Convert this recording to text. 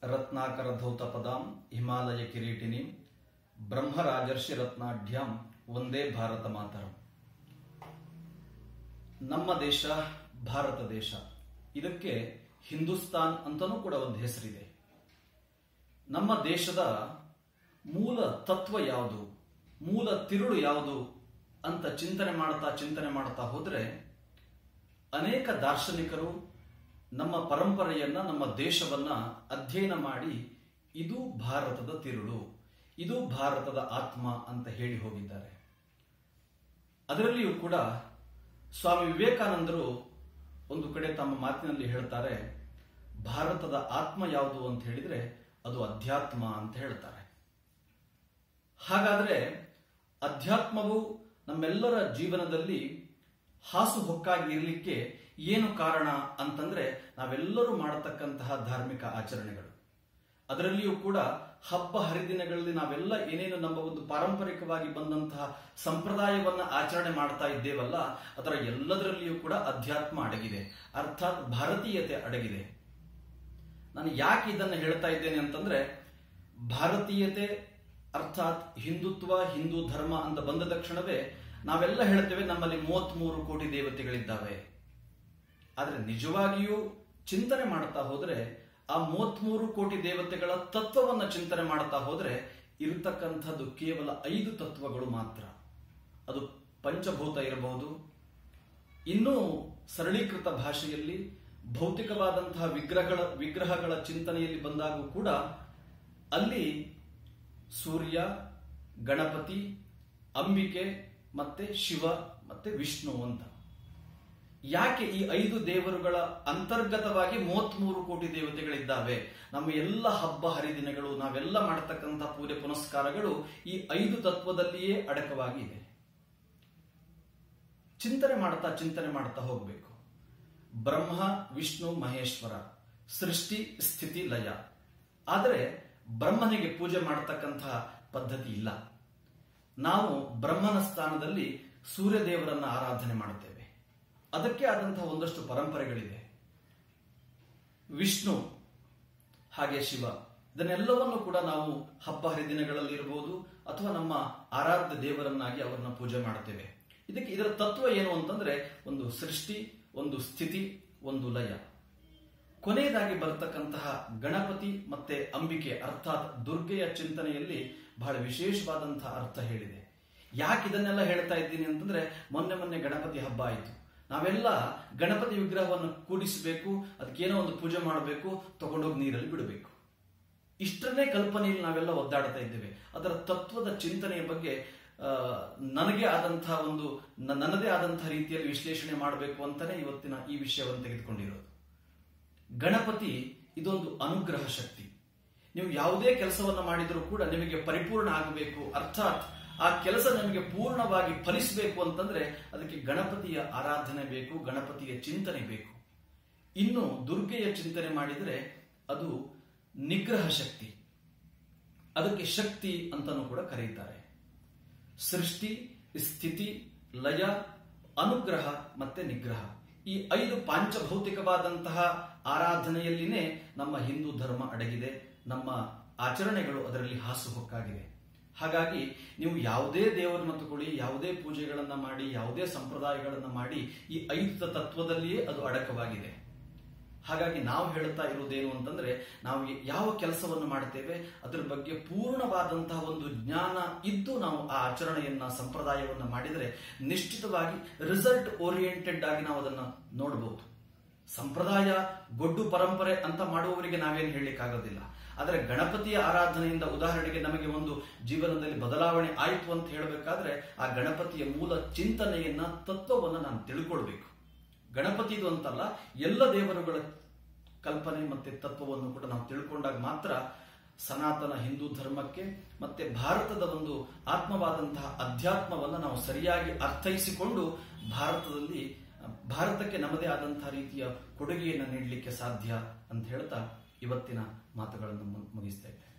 ರತ್ನಾಕರ ಧೌತ ಪದಾಂ ಹಿಮಾಲಯ ಕಿರೀಟಿನಿ ಬ್ರಹ್ಮರಾಜರ್ಷಿ ರತ್ನಾಢ್ಯಾಂ ಒಂದೇ ಭಾರತ ಮಾತರಂ ನಮ್ಮ ದೇಶ ಭಾರತ ದೇಶ ಇದಕ್ಕೆ ಹಿಂದೂಸ್ತಾನ್ ಅಂತಲೂ ಕೂಡ ಒಂದು ಹೆಸರಿದೆ ನಮ್ಮ ದೇಶದ ಮೂಲ ತತ್ವ ಯಾವುದು ಮೂಲ ತಿರುಳು ಯಾವುದು ಅಂತ ಚಿಂತನೆ ಮಾಡ್ತಾ ಚಿಂತನೆ ಮಾಡ್ತಾ ಹೋದ್ರೆ ಅನೇಕ ದಾರ್ಶನಿಕರು ನಮ್ಮ ಪರಂಪರೆಯನ್ನ ನಮ್ಮ ದೇಶವನ್ನ ಅಧ್ಯಯನ ಮಾಡಿ ಇದು ಭಾರತದ ತಿರುಳು ಇದು ಭಾರತದ ಆತ್ಮ ಅಂತ ಹೇಳಿ ಹೋಗಿದ್ದಾರೆ ಅದರಲ್ಲಿಯೂ ಕೂಡ ಸ್ವಾಮಿ ವಿವೇಕಾನಂದರು ಒಂದು ಕಡೆ ತಮ್ಮ ಮಾತಿನಲ್ಲಿ ಹೇಳ್ತಾರೆ ಭಾರತದ ಆತ್ಮ ಯಾವುದು ಅಂತ ಹೇಳಿದ್ರೆ ಅದು ಅಧ್ಯಾತ್ಮ ಅಂತ ಹೇಳ್ತಾರೆ ಹಾಗಾದ್ರೆ ಅಧ್ಯಾತ್ಮವು ನಮ್ಮೆಲ್ಲರ ಜೀವನದಲ್ಲಿ ಹಾಸು ಹೊಕ್ಕಾಗಿ ಇರಲಿಕ್ಕೆ ಏನು ಕಾರಣ ಅಂತಂದ್ರೆ ನಾವೆಲ್ಲರೂ ಮಾಡತಕ್ಕಂತಹ ಧಾರ್ಮಿಕ ಆಚರಣೆಗಳು ಅದರಲ್ಲಿಯೂ ಕೂಡ ಹಬ್ಬ ಹರಿದಿನಗಳಲ್ಲಿ ನಾವೆಲ್ಲ ಏನೇನು ನಮ್ಮ ಒಂದು ಪಾರಂಪರಿಕವಾಗಿ ಬಂದಂತಹ ಸಂಪ್ರದಾಯವನ್ನ ಆಚರಣೆ ಮಾಡ್ತಾ ಇದ್ದೇವಲ್ಲ ಅದರ ಎಲ್ಲದರಲ್ಲಿಯೂ ಕೂಡ ಅಧ್ಯಾತ್ಮ ಅಡಗಿದೆ ಅರ್ಥಾತ್ ಭಾರತೀಯತೆ ಅಡಗಿದೆ ನಾನು ಯಾಕೆ ಇದನ್ನು ಹೇಳ್ತಾ ಇದ್ದೇನೆ ಅಂತಂದ್ರೆ ಭಾರತೀಯತೆ ಅರ್ಥಾತ್ ಹಿಂದುತ್ವ ಹಿಂದೂ ಧರ್ಮ ಅಂತ ಬಂದ ತಕ್ಷಣವೇ ನಾವೆಲ್ಲ ಹೇಳ್ತೇವೆ ನಮ್ಮಲ್ಲಿ ಮೂವತ್ಮೂರು ಕೋಟಿ ದೇವತೆಗಳಿದ್ದಾವೆ ಆದರೆ ನಿಜವಾಗಿಯೂ ಚಿಂತನೆ ಮಾಡ್ತಾ ಹೋದ್ರೆ ಆ ಮೂವತ್ಮೂರು ಕೋಟಿ ದೇವತೆಗಳ ತತ್ವವನ್ನ ಚಿಂತನೆ ಮಾಡ್ತಾ ಹೋದ್ರೆ ಇರತಕ್ಕಂಥದ್ದು ಕೇವಲ ಐದು ತತ್ವಗಳು ಮಾತ್ರ ಅದು ಪಂಚಭೂತ ಇರಬಹುದು ಇನ್ನೂ ಸರಳೀಕೃತ ಭಾಷೆಯಲ್ಲಿ ಭೌತಿಕವಾದಂತಹ ವಿಗ್ರಹಗಳ ವಿಗ್ರಹಗಳ ಚಿಂತನೆಯಲ್ಲಿ ಬಂದಾಗೂ ಕೂಡ ಅಲ್ಲಿ ಸೂರ್ಯ ಗಣಪತಿ ಅಂಬಿಕೆ ಮತ್ತೆ ಶಿವ ಮತ್ತೆ ವಿಷ್ಣು ಅಂತ ಯಾಕೆ ಈ ಐದು ದೇವರುಗಳ ಅಂತರ್ಗತವಾಗಿ ಮೂವತ್ಮೂರು ಕೋಟಿ ದೇವತೆಗಳಿದ್ದಾವೆ ನಮ್ಮ ಎಲ್ಲ ಹಬ್ಬ ಹರಿದಿನಗಳು ನಾವೆಲ್ಲ ಮಾಡತಕ್ಕಂಥ ಪೂಜೆ ಪುನಸ್ಕಾರಗಳು ಈ ಐದು ತತ್ವದಲ್ಲಿಯೇ ಅಡಕವಾಗಿ ಇದೆ ಚಿಂತನೆ ಮಾಡ್ತಾ ಚಿಂತನೆ ಮಾಡ್ತಾ ಹೋಗಬೇಕು ಬ್ರಹ್ಮ ವಿಷ್ಣು ಮಹೇಶ್ವರ ಸೃಷ್ಟಿ ಸ್ಥಿತಿ ಲಯ ಆದರೆ ಬ್ರಹ್ಮನಿಗೆ ಪೂಜೆ ಮಾಡತಕ್ಕಂತಹ ಪದ್ಧತಿ ಇಲ್ಲ ನಾವು ಬ್ರಹ್ಮನ ಸ್ಥಾನದಲ್ಲಿ ಸೂರ್ಯದೇವರನ್ನ ಆರಾಧನೆ ಮಾಡುತ್ತೇವೆ ಅದಕ್ಕೆ ಆದಂತಹ ಒಂದಷ್ಟು ಪರಂಪರೆಗಳಿದೆ ವಿಷ್ಣು ಹಾಗೆ ಶಿವ ಇದನ್ನೆಲ್ಲವನ್ನು ಕೂಡ ನಾವು ಹಬ್ಬ ಹರಿದಿನಗಳಲ್ಲಿ ಇರಬಹುದು ಅಥವಾ ನಮ್ಮ ಆರಾಧ್ಯ ದೇವರನ್ನಾಗಿ ಅವರನ್ನ ಪೂಜೆ ಮಾಡುತ್ತೇವೆ ಇದಕ್ಕೆ ಇದರ ತತ್ವ ಏನು ಅಂತಂದ್ರೆ ಒಂದು ಸೃಷ್ಟಿ ಒಂದು ಸ್ಥಿತಿ ಒಂದು ಲಯ ಕೊನೆಯದಾಗಿ ಬರತಕ್ಕಂತಹ ಗಣಪತಿ ಮತ್ತೆ ಅಂಬಿಕೆ ಅರ್ಥಾತ್ ದುರ್ಗೆಯ ಚಿಂತನೆಯಲ್ಲಿ ಬಹಳ ವಿಶೇಷವಾದಂತಹ ಅರ್ಥ ಹೇಳಿದೆ ಯಾಕೆ ಇದನ್ನೆಲ್ಲ ಹೇಳ್ತಾ ಇದ್ದೀನಿ ಅಂತಂದ್ರೆ ಮೊನ್ನೆ ಮೊನ್ನೆ ಗಣಪತಿ ಹಬ್ಬ ಆಯಿತು ನಾವೆಲ್ಲ ಗಣಪತಿ ವಿಗ್ರಹವನ್ನು ಕೂಡಿಸಬೇಕು ಅದಕ್ಕೇನೋ ಒಂದು ಪೂಜೆ ಮಾಡಬೇಕು ತಗೊಂಡೋಗಿ ನೀರಲ್ಲಿ ಬಿಡಬೇಕು ಇಷ್ಟನ್ನೇ ಕಲ್ಪನೆಯಲ್ಲಿ ನಾವೆಲ್ಲ ಒದ್ದಾಡ್ತಾ ಇದ್ದೇವೆ ಅದರ ತತ್ವದ ಚಿಂತನೆಯ ಬಗ್ಗೆ ನನಗೆ ಆದಂತಹ ಒಂದು ನನ್ನದೇ ಆದಂತಹ ರೀತಿಯಲ್ಲಿ ವಿಶ್ಲೇಷಣೆ ಮಾಡಬೇಕು ಅಂತಾನೆ ಇವತ್ತಿನ ಈ ವಿಷಯವನ್ನು ತೆಗೆದುಕೊಂಡಿರೋದು ಗಣಪತಿ ಇದೊಂದು ಅನುಗ್ರಹ ಶಕ್ತಿ ನೀವು ಯಾವುದೇ ಕೆಲಸವನ್ನ ಮಾಡಿದರೂ ಕೂಡ ನಿಮಗೆ ಪರಿಪೂರ್ಣ ಆಗಬೇಕು ಅರ್ಥಾತ್ ಆ ಕೆಲಸ ನಿಮಗೆ ಪೂರ್ಣವಾಗಿ ಫಲಿಸಬೇಕು ಅಂತಂದ್ರೆ ಅದಕ್ಕೆ ಗಣಪತಿಯ ಆರಾಧನೆ ಬೇಕು ಗಣಪತಿಯ ಚಿಂತನೆ ಬೇಕು ಇನ್ನು ದುರ್ಗೆಯ ಚಿಂತನೆ ಮಾಡಿದರೆ ಅದು ನಿಗ್ರಹ ಶಕ್ತಿ ಅದಕ್ಕೆ ಶಕ್ತಿ ಅಂತಾನೂ ಕೂಡ ಕರೆಯುತ್ತಾರೆ ಸೃಷ್ಟಿ ಸ್ಥಿತಿ ಲಯ ಅನುಗ್ರಹ ಮತ್ತೆ ನಿಗ್ರಹ ಈ ಐದು ಪಾಂಚಭೌತಿಕವಾದಂತಹ ಆರಾಧನೆಯಲ್ಲಿನೇ ನಮ್ಮ ಹಿಂದೂ ಧರ್ಮ ಅಡಗಿದೆ ನಮ್ಮ ಆಚರಣೆಗಳು ಅದರಲ್ಲಿ ಹಾಸುಹೊಕ್ಕಾಗಿದೆ ಹಾಗಾಗಿ ನೀವು ಯಾವುದೇ ದೇವರನ್ನ ತಗೊಳ್ಳಿ ಯಾವುದೇ ಪೂಜೆಗಳನ್ನ ಮಾಡಿ ಯಾವುದೇ ಸಂಪ್ರದಾಯಗಳನ್ನ ಮಾಡಿ ಈ ಐದು ತತ್ವದಲ್ಲಿಯೇ ಅದು ಅಡಕವಾಗಿದೆ ಹಾಗಾಗಿ ನಾವು ಹೇಳ್ತಾ ಇರುವುದೇನು ಅಂತಂದ್ರೆ ನಾವು ಯಾವ ಕೆಲಸವನ್ನು ಮಾಡ್ತೇವೆ ಅದರ ಬಗ್ಗೆ ಪೂರ್ಣವಾದಂತಹ ಒಂದು ಜ್ಞಾನ ಇದ್ದು ನಾವು ಆ ಆಚರಣೆಯನ್ನ ಸಂಪ್ರದಾಯವನ್ನ ಮಾಡಿದರೆ ನಿಶ್ಚಿತವಾಗಿ ರಿಸಲ್ಟ್ ಓರಿಯೆಂಟೆಡ್ ಆಗಿ ನಾವು ಅದನ್ನ ನೋಡಬಹುದು ಸಂಪ್ರದಾಯ ಗೊಡ್ಡು ಪರಂಪರೆ ಅಂತ ಮಾಡುವವರಿಗೆ ನಾವೇನು ಹೇಳಲಿಕ್ಕಾಗೋದಿಲ್ಲ ಆದರೆ ಗಣಪತಿಯ ಆರಾಧನೆಯಿಂದ ಉದಾಹರಣೆಗೆ ನಮಗೆ ಒಂದು ಜೀವನದಲ್ಲಿ ಬದಲಾವಣೆ ಆಯಿತು ಅಂತ ಹೇಳಬೇಕಾದ್ರೆ ಆ ಗಣಪತಿಯ ಮೂಲ ಚಿಂತನೆಯನ್ನ ತತ್ವವನ್ನು ನಾನು ತಿಳ್ಕೊಳ್ಬೇಕು ಗಣಪತಿದು ಅಂತಲ್ಲ ಎಲ್ಲ ದೇವರುಗಳ ಕಲ್ಪನೆ ಮತ್ತೆ ತತ್ವವನ್ನು ಕೂಡ ನಾವು ತಿಳ್ಕೊಂಡಾಗ ಮಾತ್ರ ಸನಾತನ ಹಿಂದೂ ಧರ್ಮಕ್ಕೆ ಮತ್ತೆ ಭಾರತದ ಒಂದು ಆತ್ಮವಾದಂತಹ ಅಧ್ಯಾತ್ಮವನ್ನು ನಾವು ಸರಿಯಾಗಿ ಅರ್ಥೈಸಿಕೊಂಡು ಭಾರತದಲ್ಲಿ ಭಾರತಕ್ಕೆ ನಮ್ಮದೇ ಆದಂತಹ ರೀತಿಯ ಕೊಡುಗೆಯನ್ನು ನೀಡಲಿಕ್ಕೆ ಸಾಧ್ಯ ಅಂತ ಹೇಳ್ತಾ ಇವತ್ತಿನ ಮಾತುಗಳನ್ನು ಮುಗಿಸ್ತಾ ಇದ್ದೇನೆ